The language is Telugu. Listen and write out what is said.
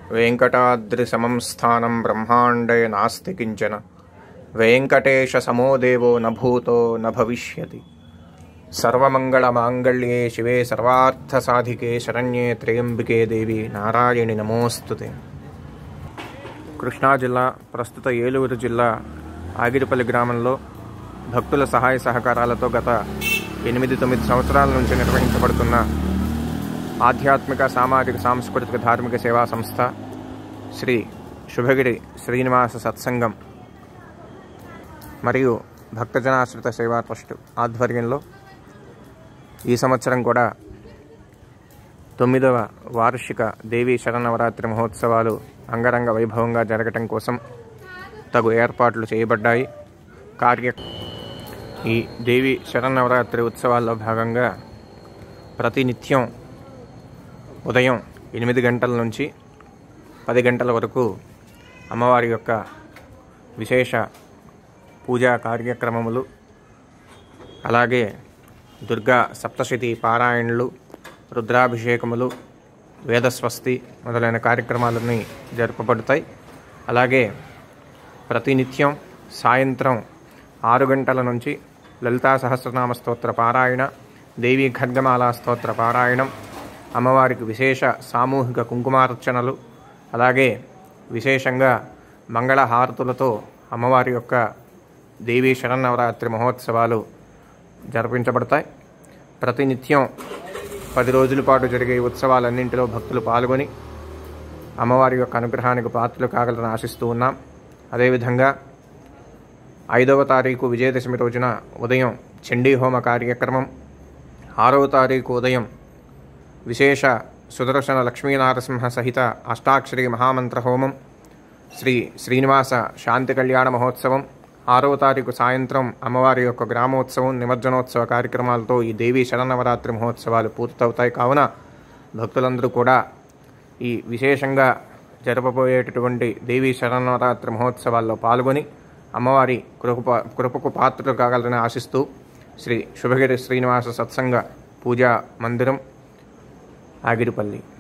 వెంకటాద్రిసమం స్థానం బ్రహ్మాండే నాస్తి కించన వెంకటేశసమో దేవో న భూతో న భవిష్యతి సర్వమంగళమాంగళ్యే శివే సర్వార్థసాధికే శరణ్యే త్రయంబికే దేవి నారాయణి నమోస్తుతే కృష్ణా జిల్లా ప్రస్తుత ఏలూరు జిల్లా ఆగిరిపల్లి గ్రామంలో భక్తుల సహాయ సహకారాలతో గత ఎనిమిది తొమ్మిది సంవత్సరాల నుంచి నిర్వహించబడుతున్న ఆధ్యాత్మిక సామాజిక సాంస్కృతిక ధార్మిక సేవా సంస్థ శ్రీ శుభగిరి శ్రీనివాస సత్సంగం మరియు భక్తజనాశ్రిత సేవా ట్రస్ట్ ఆధ్వర్యంలో ఈ సంవత్సరం కూడా తొమ్మిదవ వార్షిక దేవీ శరన్నవరాత్రి మహోత్సవాలు అంగరంగ వైభవంగా జరగటం కోసం తగు ఏర్పాట్లు చేయబడ్డాయి కార్య ఈ దేవి శరన్నవరాత్రి ఉత్సవాల్లో భాగంగా ప్రతినిత్యం ఉదయం ఎనిమిది గంటల నుంచి పది గంటల వరకు అమ్మవారి యొక్క విశేష పూజా కార్యక్రమములు అలాగే దుర్గా సప్తశతి పారాయణలు రుద్రాభిషేకములు వేదస్వస్తి మొదలైన కార్యక్రమాలన్నీ జరపబడతాయి అలాగే ప్రతినిత్యం సాయంత్రం ఆరు గంటల నుంచి లలితా సహస్రనామ స్తోత్ర పారాయణ దేవీ ఖడ్గమాల స్తోత్ర పారాయణం అమ్మవారికి విశేష సామూహిక కుంకుమార్చనలు అలాగే విశేషంగా మంగళహారతులతో అమ్మవారి యొక్క దేవీ శరన్నవరాత్రి మహోత్సవాలు జరిపించబడతాయి ప్రతినిత్యం పది రోజుల పాటు జరిగే ఈ ఉత్సవాలన్నింటిలో భక్తులు పాల్గొని అమ్మవారి యొక్క అనుగ్రహానికి పాత్రలు కాగలని ఆశిస్తూ ఉన్నాం అదేవిధంగా ఐదవ తారీఖు విజయదశమి రోజున ఉదయం చండీ హోమ కార్యక్రమం ఆరవ తారీఖు ఉదయం విశేష సుదర్శన లక్ష్మీనారసింహ సహిత అష్టాక్షరి మహామంత్ర హోమం శ్రీ శ్రీనివాస శాంతి కళ్యాణ మహోత్సవం ఆరవ తారీఖు సాయంత్రం అమ్మవారి యొక్క గ్రామోత్సవం నిమజ్జనోత్సవ కార్యక్రమాలతో ఈ దేవీ శరన్నవరాత్రి మహోత్సవాలు పూర్తవుతాయి కావున భక్తులందరూ కూడా ఈ విశేషంగా జరపబోయేటటువంటి దేవీ శరన్నవరాత్రి మహోత్సవాల్లో పాల్గొని అమ్మవారి కృప కృపకు పాత్రలు కాగలని ఆశిస్తూ శ్రీ శుభగిరి శ్రీనివాస సత్సంగ పూజా మందిరం ఆగిరిపల్లి